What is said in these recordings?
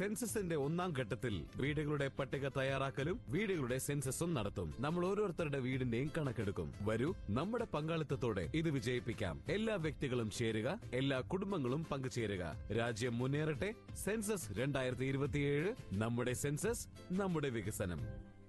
സെൻസസിന്റെ ഒന്നാം ഘട്ടത്തിൽ വീടുകളുടെ പട്ടിക തയ്യാറാക്കലും വീടുകളുടെ സെൻസസും നടത്തും നമ്മൾ ഓരോരുത്തരുടെ വീടിന്റെയും കണക്കെടുക്കും വരൂ നമ്മുടെ പങ്കാളിത്തത്തോടെ ഇത് വിജയിപ്പിക്കാം എല്ലാ വ്യക്തികളും ചേരുക എല്ലാ കുടുംബങ്ങളും പങ്കുചേരുക രാജ്യം മുന്നേറട്ടെ സെൻസസ് രണ്ടായിരത്തി ഇരുപത്തിയേഴ് നമ്മുടെ സെൻസസ് നമ്മുടെ വികസനം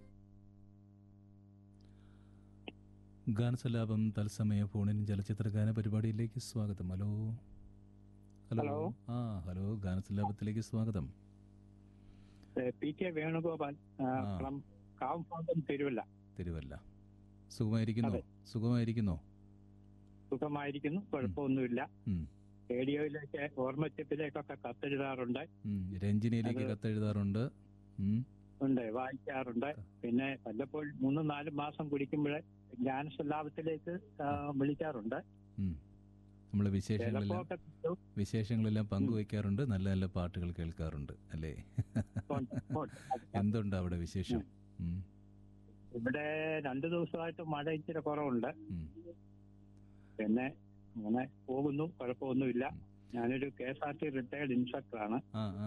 ഗാനസലാപം തത്സമയ ഫോണിൻ ചലച്ചിത്ര ഗാന പരിപാടിയിലേക്ക് സ്വാഗതം ഹലോ ഹലോ. ആ ഹലോ ഗാനസലാപത്തിലേക്ക് സ്വാഗതം ഏഹ് പി കെ വേണുഗോപാൽ ആ, ആ. ഫ്രം കാവുംഭാഗം തിരുവല്ല തിരുവല്ല സുഖമായിരിക്കുന്നോ അതെ. സുഖമായിരിക്കുന്നോ സുഖമായിരിക്കുന്നു കുഴപ്പമൊന്നുമില്ല ഉം, റേഡിയോയിലേക്ക് ഓർമ്മച്ചപ്പിലേക്കൊക്കെ കത്തെഴുതാറുണ്ട് ഉം. രഞ്ജിനിയിലേക്ക് അത് കത്തെഴുതാറുണ്ട് ഉം, ഉണ്ട് വായിക്കാറുണ്ട് പിന്നെ വല്ലപ്പോഴും മൂന്നും നാലും മാസം കുടിക്കുമ്പോഴേ ജ്ഞാനസല്ലാപത്തിലേക്ക് ആ, വിളിക്കാറുണ്ട് ഉം. നമ്മളെ ചിലപ്പോ വിശേഷങ്ങളെല്ലാം ഒക്കെ കിട്ടും. വിശേഷങ്ങളെല്ലാം പങ്കുവയ്ക്കാറുണ്ട് നല്ല നല്ല പാട്ടുകൾ കേൾക്കാറുണ്ട് അല്ലേ ഉണ്ട്, ഉണ്ട്. എന്തുണ്ട് അവിടെ വിശേഷം ഉം, ഇവിടെ രണ്ടു ദിവസമായിട്ട് മഴ ഇച്ചിരി കുറവുണ്ട് ഉം. പിന്നെ അങ്ങനെ പോകുന്നു കുഴപ്പമൊന്നുമില്ല ഞാനൊരു K S R T retired ഇൻസ്ട്രക്ടറാണ് ആ ആ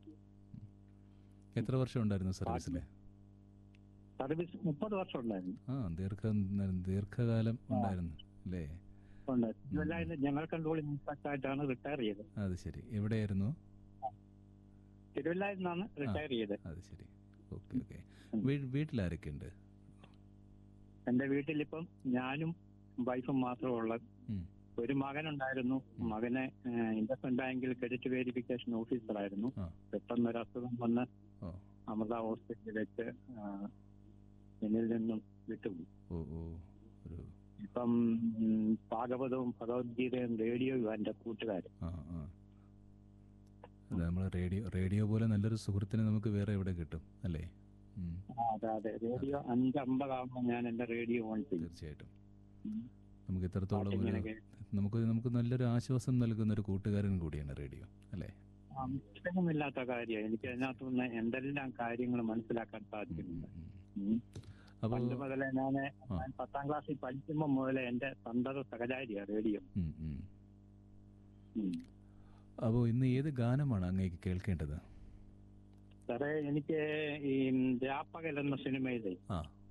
എത്ര വർഷം ഉണ്ടായിരുന്നു സർവീസിൽ സർവീസ് മുപ്പത് വർഷം ഉണ്ടായിരുന്നു ആ ദീർഘ ദീർഘകാലം ഉണ്ടായിരുന്നു അല്ലേ ഉണ്ട് ഇതെല്ലാം ഞങ്ങൾ കൺട്രോൾ ഇൻസ്പെക്ടർ ആയിട്ടാണ് റിട്ടയർ ചെയ്തത് അത് ശരി എവിടെയായിരുന്നു തിരുവല്ലയിൽ നിന്നാണ് റിട്ടയർ ചെയ്തത് അത് ശരി ഓക്കെ ഓക്കെ വീട്ടിലാരൊക്കെ ഉണ്ട് എന്റെ വീട്ടിലിപ്പം ഞാനും വൈഫും മാത്രമേ ഉള്ളത് ഉം, ഒരു മകനുണ്ടായിരുന്നു മകനെ ഇൻവെസ്റ്റ്മെന്റ് ബാങ്കിൽ ക്രെഡിറ്റ് വെരിഫിക്കേഷൻ ഓഫീസറായിരുന്നു ആ പെട്ടെന്ന് ഒരു അസുഖം വന്ന് ഓ അമൃത ഹോസ്പിറ്റലിൽ വെച്ച് ആ, എന്നിൽ നിന്നും വിട്ടുപോയി ഓ ഓ ഒരു ഇപ്പം ഉം, ഭാഗവതവും ഭഗവത്ഗീതയും റേഡിയോയും എന്റെ കൂട്ടുകാരും ആ ആ അല്ല നമ്മൾ റേഡിയോ റേഡിയോ പോലെ നല്ലൊരു സുഹൃത്തിനെ നമുക്ക് വേറെ എവിടെ കിട്ടും അല്ലേ ഉം, ആ, അതെ അതെ റേഡിയോ അഞ്ചമ്പതാകുമ്പോൾ ഞാൻ എന്റെ റേഡിയോ ഓൺ ചെയ്യും തീർച്ചയായിട്ടും ഉം. നമുക്ക് ഇത്രത്തോളം ഒരു പാട്ടിങ്ങനെ കേ- നമുക്ക് നമുക്ക് നല്ലൊരു ആശ്വാസം നൽകുന്ന ഒരു കൂട്ടുകാരൻ കൂടിയാണ് റേഡിയോ അല്ലേ ആ, ഇഷ്ടമില്ലാത്ത കാര്യം എനിക്ക് അതിനകത്തുനിന്ന് എന്തെല്ലാം കാര്യങ്ങൾ മനസ്സിലാക്കാൻ സാധിക്കുന്നുണ്ട് ഉം. ഉം. അപ്പോൾ പണ്ട് മുതലേ ഞാൻ ആ. ഞാൻ പത്താം ക്ലാസ്സിൽ പഠിക്കുമ്പോൾ മുതലേ എന്റെ സന്തത സഹചാരിയാ റേഡിയോ ഉം, ഉം. ഉം. അപ്പോൾ ഇന്ന് ഏത് ഗാനമാണ് അങ്ങേക്ക് കേൾക്കേണ്ടത് സാറേ എനിക്ക് ഈ രാപ്പകൽ എന്ന സിനിമയിലെ ആ